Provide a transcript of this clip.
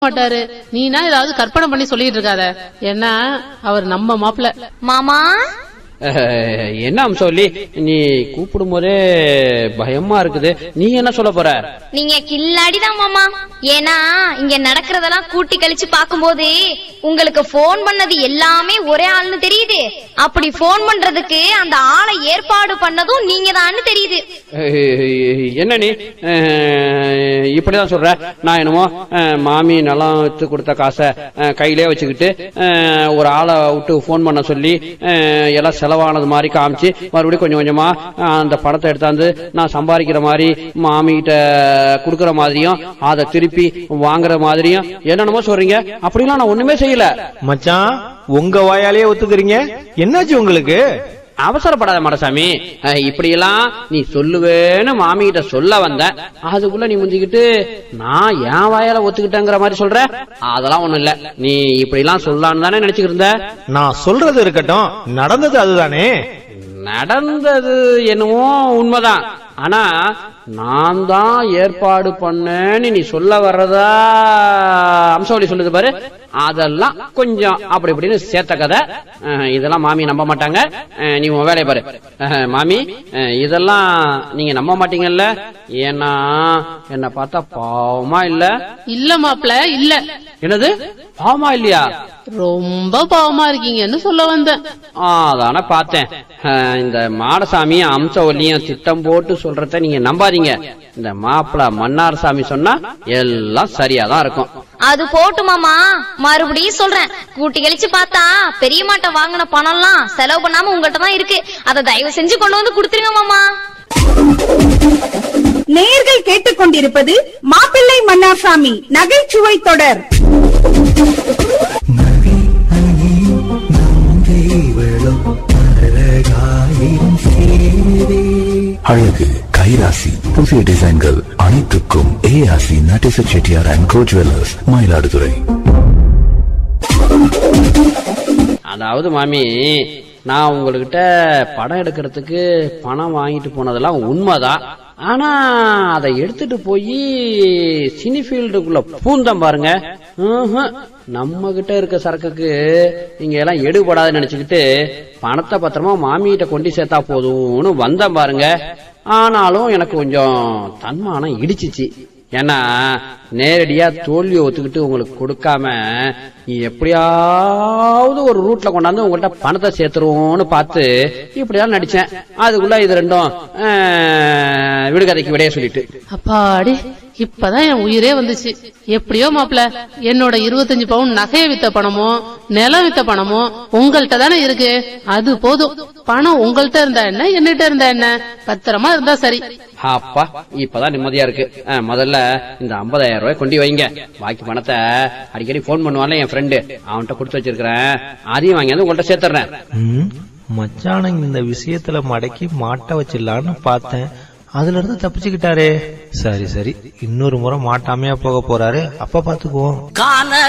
மாட்டாரு நீனா ஏதாவது கற்பனை பண்ணி சொல்லிட்டு இருக்காத ஏன்னா அவர் நம்ம மாப்பிள்ள மாமா அஹ், என்ன சொல்லி நீ கூப்பிடும் போதே பயமா இருக்குது நீ என்ன சொல்ல போற நீங்க கில்லாடிதான் மாமா ஏன்னா இங்க நடக்கிறதெல்லாம் கூட்டி கழிச்சு பாக்கும்போது உங்களுக்கு போன் பண்ணது எல்லாமே ஒரே ஆள்னு தெரியுது அப்படி போன் பண்றதுக்கு அந்த ஆளை ஏற்பாடு பண்ணதும் நீங்க தான்னு தெரியுது அஹ், என்ன நீ அஹ், இப்படிதான் சொல்ற நான் என்னமோ அஹ், மாமி நிலம் வித்து கொடுத்த காசை அஹ், கையிலே வச்சுக்கிட்டு அஹ், ஒரு ஆளை விட்டு ஃபோன் பண்ண சொல்லி அஹ், எல்லாம் செலவானது மாதிரி காமிச்சு மறுபடியும் கொஞ்சம் கொஞ்சமா அஹ், அந்த பணத்தை எடுத்தாந்து நான் சம்பாதிக்கிற மாதிரி மாமி கிட்ட குடுக்கற மாதிரியும் அதை திருப்பி வாங்குற மாதிரியும் என்னென்னமோ சொல்றீங்க அப்படிலாம் நான் ஒண்ணுமே செய்யல மச்சான் உங்க வாயாலேயே ஒத்துக்கிறீங்க என்னாச்சு உங்களுக்கு அவசரப்படாத மடசாமி அஹ், இப்படியெல்லாம் நீ சொல்லுவேன்னு மாமி கிட்ட சொல்ல வந்த அதுக்குள்ள நீ முந்திக்கிட்டு நான் என் வாயால ஒத்துக்கிட்டேங்கிற மாதிரி சொல்ற அதெல்லாம் ஒண்ணும் இல்ல நீ இப்படிலாம் சொல்லலாம்னு தானே நினைச்சுக்கிட்டு இருந்த நான் சொல்றது இருக்கட்டும் நடந்தது அதுதானே நடந்தது என்னவோ உண்மைதான் ஆனா நான் தான் ஏற்பாடு பண்ணேன்னு நீ சொல்ல வர்றதா அம்சவழி சொல்லுது பாரு அதெல்லாம் கொஞ்சம் அப்படி இப்படின்னு சேர்த்த கதை அஹ், இதெல்லாம் மாமி நம்ப மாட்டாங்க அஹ், நீ உன் வேலையை பாரு அஹ், மாமி அஹ், இதெல்லாம் நீங்க நம்ப மாட்டீங்கல்ல ஏன்னா என்ன பார்த்தா பாவமா இல்ல இல்ல மாப்பிள்ள இல்ல என்னது பாவமா இல்லையா ரொம்ப பாவமா இருக்கீங்கன்னு சொல்ல வந்தேன் அதான பார்த்தேன் அஹ், இந்த மாடசாமியும் அம்சவல்லியும் திட்டம் போட்டு சொல்றத நீங்க நம்பாதீங்க இந்த மாப்பிள மன்னார் சாமி சொன்னா எல்லாம் சரியா தான் இருக்கும் அது போட்டு மாமா மறுபடியும் சொல்றேன் கூட்டி கழிச்சு பார்த்தா பெரிய மாட்டை வாங்கின பணம்லாம் செலவு பண்ணாம உங்கள்ட்ட தான் இருக்கு அதை தயவு செஞ்சு கொண்டு வந்து கொடுத்துருங்க மாமா நேயர்கள் கேட்டுக்கொண்டிருப்பது மாப்பிள்ளை மன்னார்சாமி நகைச்சுவை தொடர் அழகு கைராசி புதிய டிசைன்கள் அனைத்துக்கும் ஏஆசி நட்டிச Chettiar and co jewellers Mayiladuthurai அதாவது மாமி நான் உங்ககிட்ட படம் எடுக்கிறதுக்கு பணம் வாங்கிட்டு போனதெல்லாம் உண்மைதான் ஆனா அதை எடுத்துட்டு போய் சினி ஃபீல்டுக்குள்ள பூந்தம் பாருங்க ம்ஹும். நம்ம கிட்ட இருக்க சரக்குக்கு இங்க எல்லாம் எடுபடாதுன்னு நினைச்சுக்கிட்டு பணத்தை பத்திரமா மாமிகிட்ட கொண்டு சேர்த்தா போதும்னு வந்தேன் பாருங்க ஆனாலும் எனக்கு கொஞ்சம் தன்மானம் இடிச்சிச்சு ஏன்னா நேரடியா தோல்வியை ஒத்துக்கிட்டு உங்களுக்கு கொடுக்காம எப்படியாவது ஒரு ரூட்ல கொண்டாந்து உங்கள்கிட்ட பணத்தை சேர்த்துருவோம்னு பார்த்து இப்படிதான் நடிச்சேன் அதுக்குள்ள இது ரெண்டும் ஆஹ், விடுகதைக்கு விடைய சொல்லிட்டு அப்பாடி இப்பதான் என் உயிரே வந்துச்சு எப்படியோ மாப்பிள்ள என்னோட இருபத்தஞ்சு பவுன் நகையை வித்த பணமோ நிலம் வித்த பணமோ உங்கள்கிட்ட தானே இருக்கு அது போதும் பணம் உங்கள்கிட்ட இருந்தா என்ன என்கிட்ட இருந்தா என்ன பத்திரமா இருந்தா சரி அப்பா இப்பதான் நிம்மதியா இருக்கு ஆஹ், முதல்ல இந்த 50000 ரூபாய் கொண்டு வைங்க பாக்கி பணத்தை அடிக்கடி போன் பண்ணுவான்ல என் ஃப்ரெண்டு அவன்கிட்ட கொடுத்து வச்சிருக்கிறேன் அதையும் வாங்கி வந்து உங்கள்கிட்ட சேர்த்துறேன் ம், மச்சான இந்த விஷயத்துல மடக்கி மாட்ட வச்சிடலான்னு பார்த்தேன் அதுல இருந்து தப்பிச்சுக்கிட்டாரே சரி சரி இன்னொரு முறை மாட்டாமையா போக போறாரு அப்ப பாத்துக்குவோம் காண